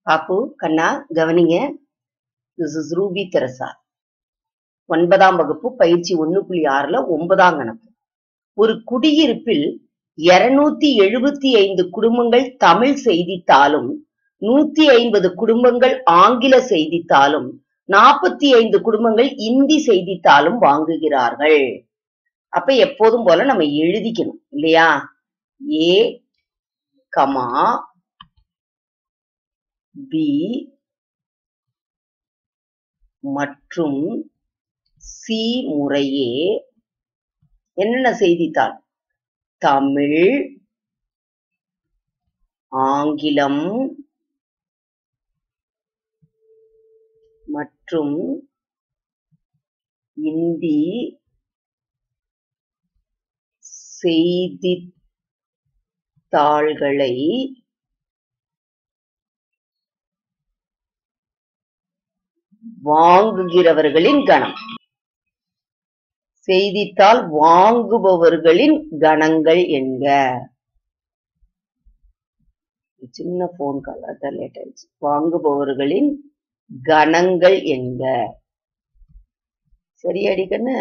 பாப்பு கண்ணா கவனிங்க this is Ruby Teresa ஒன்பதாம் வகுப்பு பயிற்சி ஒண்ணு புள்ளி ஆறுல ஒன்பதாம் கணக்கு ஒரு குடியிருப்பில் இருநூத்தி எழுபத்தி ஐந்து குடும்பங்கள் தமிழ் செய்தித்தாளும் நூத்தி ஐம்பது குடும்பங்கள் ஆங்கில செய்தித்தாளும் நாற்பத்தி ஐந்து குடும்பங்கள் இந்தி செய்தித்தாளும் வாங்குகிறார்கள் அப்ப எப்போதும் போல நம்ம எழுதிக்கணும் இல்லையா ஏ கமா பி மற்றும் சி முறையே என்னென்ன செய்தித்தாள் தமிழ் ஆங்கிலம் மற்றும் இந்தி செய்தித்தாள்களை வாங்குகிறவர்களின் கணம் செய்தித்தாள் வாங்குபவர்களின் கணங்கள் என்க சின்ன போன் கால் அதான் லேட் ஆயிடுச்சு வாங்குபவர்களின் கணங்கள் என்க சரியாடி கண்ணு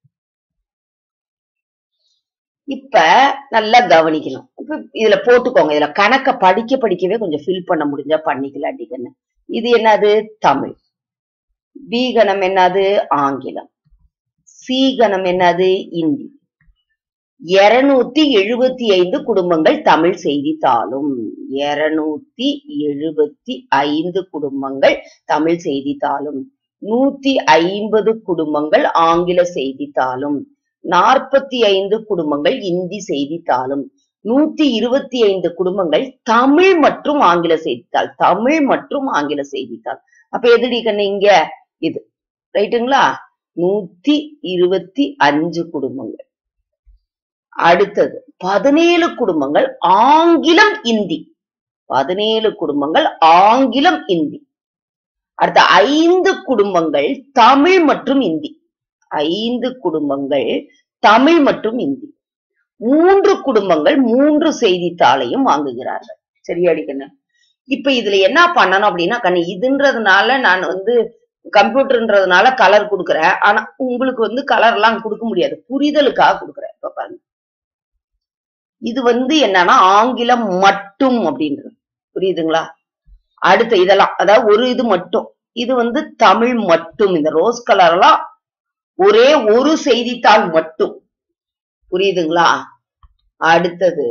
இப்ப நல்லா கவனிக்கணும் இப்ப இதுல போட்டுக்கோங்க இதுல கணக்க படிக்க படிக்கவே கொஞ்சம் ஃபில் பண்ண முடிஞ்சா பண்ணிக்கலாம் அடிக்கண்ணு இது என்னது தமிழ் பி கணம் என்னது ஆங்கிலம் சி கணம் என்னது இந்தி இருநூத்தி எழுபத்தி ஐந்து குடும்பங்கள் தமிழ் செய்தித்தாளும் இருநூத்தி எழுபத்தி ஐந்து குடும்பங்கள் தமிழ் செய்தித்தாளும் நூத்தி ஐம்பது குடும்பங்கள் ஆங்கில செய்தித்தாளும் நாற்பத்தி ஐந்து குடும்பங்கள் இந்தி செய்தித்தாளும் நூத்தி இருபத்தி ஐந்து குடும்பங்கள் தமிழ் மற்றும் ஆங்கில செய்தித்தாள் தமிழ் மற்றும் ஆங்கில செய்தித்தாள் அப்ப எதுடி கண்ணு இங்க இது ரைட்டுங்களா நூத்தி இருபத்தி அஞ்சு குடும்பங்கள் அடுத்தது பதினேழு குடும்பங்கள் ஆங்கிலம் இந்தி பதினேழு குடும்பங்கள் ஆங்கிலம் இந்தி அடுத்த ஐந்து குடும்பங்கள் தமிழ் மற்றும் இந்தி ஐந்து குடும்பங்கள் தமிழ் மற்றும் இந்தி மூன்று குடும்பங்கள் மூன்று செய்தித்தாளையும் வாங்குகிறார்கள் சரியாடி கண்ணு இப்ப இதுல என்ன பண்ணணும் அப்படின்னா கண்ணு இதுன்றதுனால நான் வந்து கம்ப்யூட்டர்ன்றதுனால கலர் கொடுக்குறேன் ஆனா உங்களுக்கு வந்து கலர் எல்லாம் கொடுக்க முடியாது புரிதலுக்காக கொடுக்குறேன் இப்ப பாருங்க இது வந்து என்னன்னா ஆங்கிலம் மட்டும் அப்படின்றது புரியுதுங்களா அடுத்த இதெல்லாம் அதாவது ஒரு இது மட்டும் இது வந்து தமிழ் மட்டும் இந்த ரோஸ் கலர் எல்லாம் ஒரே ஒரு செய்தித்தாள் மட்டும் புரியுதுங்களா அடுத்தது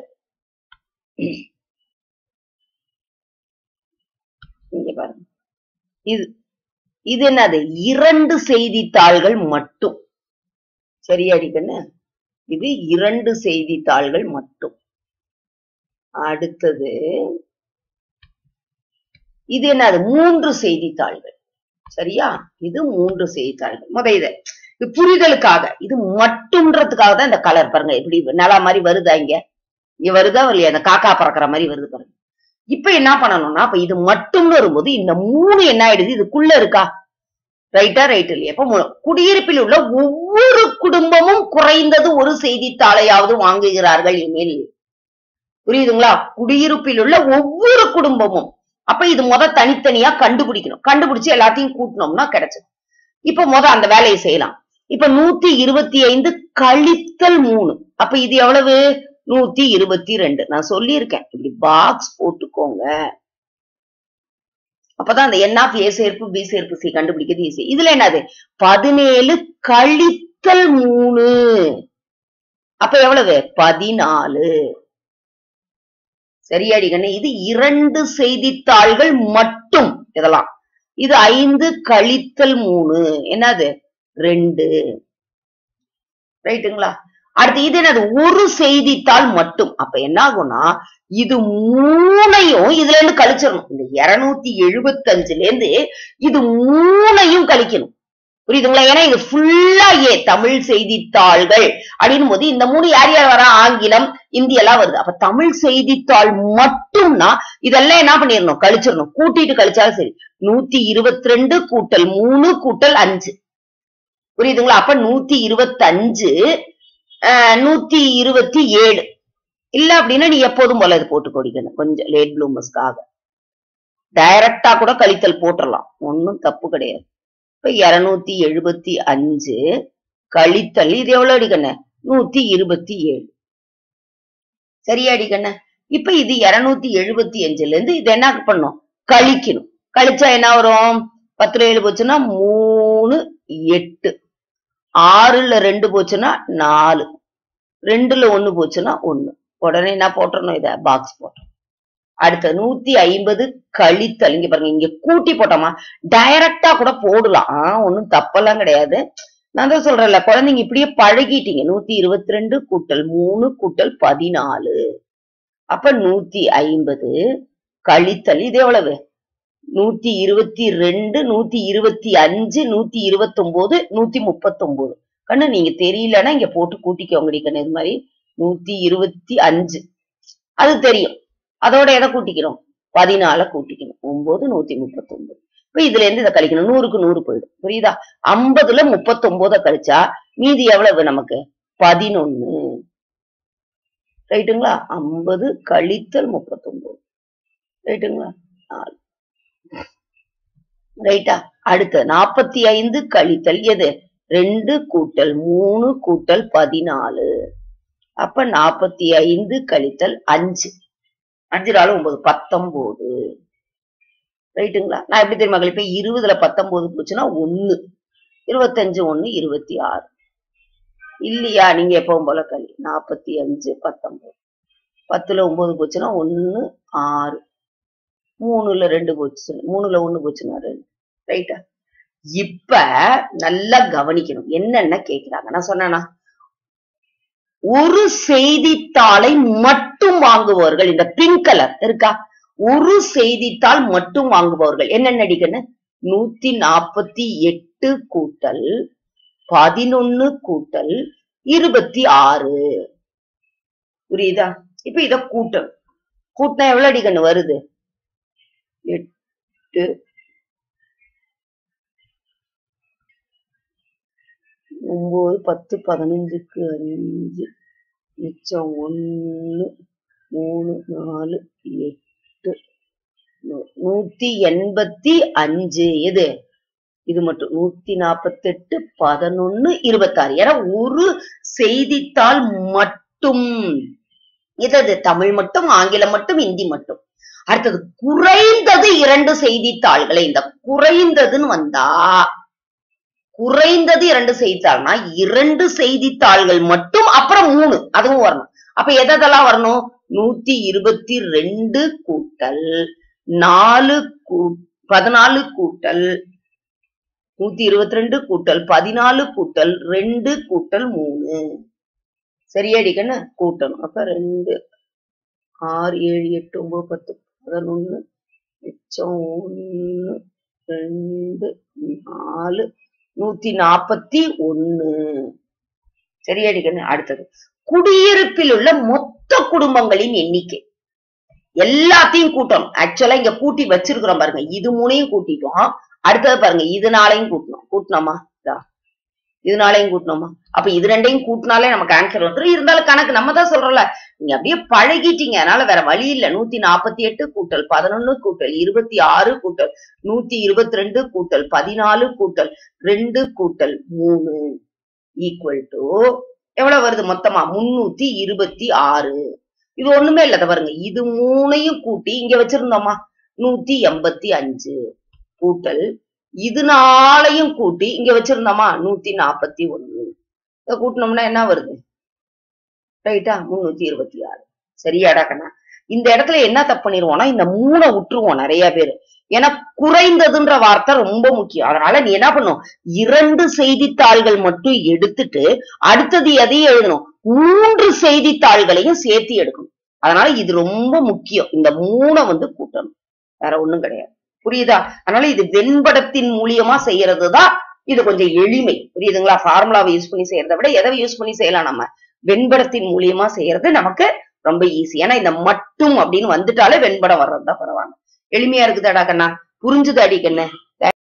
இங்க பாருங்க இது இது என்னது இரண்டு செய்தித்தாள்கள் மட்டும் சரியாடி கண்ணு இது இரண்டு செய்தித்தாள்கள் மட்டும் அடுத்தது இது என்னது மூன்று செய்தித்தாள்கள் சரியா இது மூன்று செய்தித்தாள்கள் முத இத இது புரிதலுக்காக இது மட்டும்ன்றதுக்காக தான் இந்த கலர் பாருங்க எப்படி நல்லா மாதிரி வருதா இங்க இங்க வருதா இல்லையா அந்த காக்கா பறக்கிற மாதிரி வருது பாருங்க இப்ப என்ன பண்ணணும்னா அப்ப இது மட்டும்னு வரும்போது இந்த மூணு என்ன ஆயிடுது இதுக்குள்ள இருக்கா ரைட்டா ரைட் இல்லையா இப்ப மூணு. குடியிருப்பில் உள்ள ஒவ்வொரு குடும்பமும் குறைந்தது ஒரு செய்தித்தாளையாவது வாங்குகிறார்கள் எனில் புரியுதுங்களா குடியிருப்பில் உள்ள ஒவ்வொரு குடும்பமும் அப்ப இது முத தனித்தனியா கண்டுபிடிக்கணும் கண்டுபிடிச்சு எல்லாத்தையும் கூட்டினோம்னா கிடைச்சிடும் இப்ப முத அந்த வேலையை செய்யலாம் இப்ப நூத்தி இருபத்தி ஐந்து கழித்தல் மூணு அப்ப இது எவ்வளவு நூத்தி இருபத்தி ரெண்டு நான் சொல்லியிருக்கேன் இப்படி பாக்ஸ் போட்டுக்கோங்க அப்பதான் அந்த என் ஆஃப் ஏ சேர்ப்பு பி சேர்ப்பு சி கண்டுபிடிக்கிறது ஈஸி இதுல என்னது பதினேழு கழித்தல் மூணு அப்ப எவ்வளவு பதினாலு சரியாடி கண்ணு இது இரண்டு செய்தித்தாள்கள் மட்டும் இதெல்லாம் இது ஐந்து கழித்தல் மூணு என்னது ரெண்டு ரைட்டுங்களா அடுத்து இது என்னது ஒரு செய்தித்தாள் மட்டும் அப்ப என்ன ஆகும்னா இது மூணையும் இதுல இருந்து கழிச்சிடணும் இந்த இருநூத்தி எழுபத்தஞ்சுல இருந்து இது மூணையும் கழிக்கணும் புரியுதுங்களா ஏன்னா இது ஃபுல்லா ஏ தமிழ் செய்தித்தாள்கள் அப்படின்னும் போது இந்த மூணு யார் யார் வரா ஆங்கிலம் இந்தி எல்லாம் வருது அப்ப தமிழ் செய்தித்தாள் மட்டும்னா இதெல்லாம் என்ன பண்ணிடணும் கழிச்சிடணும் கூட்டிட்டு கழிச்சாலும் சரி நூத்தி இருபத்தி ரெண்டு கூட்டல் மூணு கூட்டல் அஞ்சு புரியுதுங்களா அப்ப நூத்தி இருபத்தி அஞ்சு நூத்தி இருபத்தி ஏழு இல்ல அப்படின்னா நீ எப்போதும் போல இது போட்டு கொடிக்கணும் கொஞ்சம் லேட் ப்ளூமர்ஸ்க்காக டைரக்டா கூட கழித்தல் போட்டுறலாம் ஒண்ணும் தப்பு கிடையாது இப்ப இருநூத்தி எழுபத்தி அஞ்சு கழித்தல் இது எவ்வளவு அடிக்கண்ண நூத்தி இருபத்தி ஏழு சரியா அடிக்கண்ண இப்ப இது இருநூத்தி எழுபத்தி அஞ்சுல இருந்து இது என்ன பண்ணும் கழிக்கணும் கழிச்சா என்ன வரும் பத்துல ஏழு போச்சுன்னா மூணு எட்டு ஆறுல ரெண்டு போச்சுன்னா நாலு ரெண்டுல ஒண்ணு போச்சுன்னா ஒண்ணு உடனே என்ன போட்டுறணும் இத பாக்ஸ் போட்டோம் அடுத்த நூத்தி ஐம்பது கழித்தல் இங்க பாருங்க இங்க கூட்டி போட்டோமா டைரக்டா கூட போடலாம் ஒன்னும் தப்பெல்லாம் கிடையாது நான் தான் சொல்றேன்ல குழந்தைங்க இப்படியே பழகிட்டீங்க நூத்தி இருபத்தி ரெண்டு கூட்டல் மூணு கூட்டல் பதினாலு அப்ப நூத்தி ஐம்பது கழித்தல் இது எவ்வளவு நூத்தி இருபத்தி ரெண்டு நூத்தி இருபத்தி அஞ்சு நூத்தி இருபத்தி ஒன்பது நூத்தி முப்பத்தி ஒன்பது கண்ணு நீங்க தெரியலன்னா இங்க போட்டு கூட்டிக்கோங்கடி கண்ணு இது மாதிரி நூத்தி இருபத்தி அஞ்சு அது தெரியும் அதோட எதை கூட்டிக்கணும் பதினால கூட்டிக்கணும் ஒன்பது நூத்தி முப்பத்தி ஒன்பது இப்ப இதுல இருந்து இதை கழிக்கணும் நூறுக்கு நூறு போயிடும் புரியுதா ஐம்பதுல முப்பத்தி ஒன்பத கழிச்சா மீதி எவ்வளவு நமக்கு பதினொன்னு ரைட்டுங்களா ஐம்பது கழித்தல் முப்பத்தி ஒன்பது ரைட்டுங்களா நாலு ரைட்டா அடுத்து நாற்பத்தி ஐந்து கழித்தல் எது ரெண்டு கூட்டல் மூணு கூட்டல் பதினாலு அப்ப நாற்பத்தி ஐந்து கழித்தல் அஞ்சு அஞ்சு நாலு ஒன்பது பத்தொன்பது ரைட்டுங்களா நான் எப்படி தெரியுமா கழிப்பேன் இருபதுல பத்தொன்பது போச்சுன்னா ஒண்ணு இருபத்தஞ்சு ஒண்ணு இருபத்தி ஆறு இல்லையா நீங்க எப்பவும் போல கழி நாற்பத்தி அஞ்சு பத்தொன்பது பத்துல ஒன்பது போச்சுன்னா ஒண்ணு ஆறு மூணுல ரெண்டு போச்சு மூணுல ஒண்ணு போச்சுன்னா ரெண்டு ரைட்டா இப்ப நல்லா கவனிக்கணும் என்னென்ன கேக்குறாங்க நான் சொன்னேனா ஒரு செய்தித்தாளை மட்டும் வாங்குபவர்கள் இந்த பிங்க் கலர் இருக்கா ஒரு செய்தித்தாள் மட்டும் வாங்குபவர்கள் என்னென்ன அடிக்கணும் நூத்தி நாற்பத்தி எட்டு கூட்டல் பதினொன்னு கூட்டல் இருபத்தி ஆறு புரியுதா இப்ப இத கூட்டணும் கூட்டினா எவ்வளவு அடிக்கணும் வருது எட்டு ஒன்பது பத்து பதினஞ்சுக்கு அஞ்சு மிச்சம் ஒன்னு மூணு நாலு எட்டு நூ- நூத்தி எண்பத்தி அஞ்சு எது இது மட்டும் நூத்தி நாப்பத்தெட்டு பதினொன்னு இருபத்தாறு ஏன்னா ஒரு செய்தித்தாள் மட்டும் இதது தமிழ் மட்டும் ஆங்கிலம் மட்டும் இந்தி மட்டும் அடுத்தது குறைந்தது இரண்டு செய்தித்தாள்களை இந்த குறைந்ததுன்னு வந்தா குறைந்தது இரண்டு செய்தித்தாள்னா இரண்டு செய்தித்தாள்கள் மட்டும் அப்புறம் மூணு அதுவும் வரணும் அப்ப எதெல்லாம் வரணும் நூத்தி இருபத்தி ரெண்டு கூட்டல் நாலு கூ- பதினாலு கூட்டல் நூத்தி இருபத்தி ரெண்டு கூட்டல் பதினாலு கூட்டல் ரெண்டு கூட்டல் மூணு சரியாடிக்கன்னு கூட்டணும் அப்ப ரெண்டு ஆறு ஏழு எட்டு ஒன்பது பத்து பதினொன்னு மிச்சம் ஒண்ணு ரெண்டு நாலு நூத்தி நாப்பத்தி ஒண்ணு சரியாடிக்கன்னு அடுத்தது குடியிருப்பில் உள்ள மொத்த குடும்பங்களின் எண்ணிக்கை எல்லாத்தையும் கூட்டணும் ஆக்சுவலா இங்க கூட்டி வச்சிருக்கிறோம் பாருங்க இது மூணையும் கூட்டிட்டோம் அடுத்தது பாருங்க இதனாலையும் கூட்டணும் கூட்டணுமா இதா இதனாலையும் கூட்டணுமா அப்ப இது ரெண்டையும் கூட்டினாலே நமக்கு ஆன்சர் வந்துடும் இருந்தாலும் கணக்கு நம்ம தான் சொல்றோம்ல நீங்க அப்படியே பழகிட்டீங்க அதனால வேற வழி இல்ல நூத்தி நாற்பத்தி எட்டு கூட்டல் பதினொன்னு கூட்டல் இருபத்தி ஆறு கூட்டல் நூத்தி இருபத்தி ரெண்டு கூட்டல் பதினாலு கூட்டல் ரெண்டு கூட்டல் மூணு ஈக்குவல் டு எவ்வளவு வருது மொத்தமா முன்னூத்தி இருபத்தி ஆறு இது ஒண்ணுமே இல்ல இத பாருங்க இது மூணையும் கூட்டி இங்க வச்சிருந்தோமா நூத்தி எண்பத்தி அஞ்சு கூட்டல் இதனாலையும் கூட்டி இங்க வச்சிருந்தோமா நூத்தி நாப்பத்தி ஒண்ணு இத கூட்டினோம்னா என்ன வருது ரைட்டா முன்னூத்தி இருபத்தி ஆறு சரியாடா கண்ணா இந்த இடத்துல என்ன தப்பு பண்ணிருவோம்னா இந்த மூணை விட்டுருவோம் நிறைய பேர் ஏன்னா குறைந்ததுன்ற வார்த்தை ரொம்ப முக்கியம் அதனால நீ என்ன பண்ணும் இரண்டு செய்தித்தாள்கள் மட்டும் எடுத்துட்டு அடுத்தது எதையும் எழுதணும் மூன்று செய்தித்தாள்களையும் சேர்த்து எடுக்கணும் அதனால இது ரொம்ப முக்கியம் இந்த மூணை வந்து கூட்டணும் வேற ஒண்ணும் கிடையாது புரியுதா அதனால இது வெண்படத்தின் மூலியமா செய்யறதுதான் இது கொஞ்சம் எளிமை புரியுதுங்களா ஃபார்முலாவை யூஸ் பண்ணி செய்யறதை விட எதை யூஸ் பண்ணி செய்யலாம் நம்ம வெண்படத்தின் மூலியமா செய்யறது நமக்கு ரொம்ப ஈஸி ஏன்னா இந்த மட்டும் அப்படின்னு வந்துட்டாலே வெண்படம் வர்றதுதான் பரவாயில்ல எளிமையா இருக்குதாடா கண்ணா புரிஞ்சுது அடி கண்ணு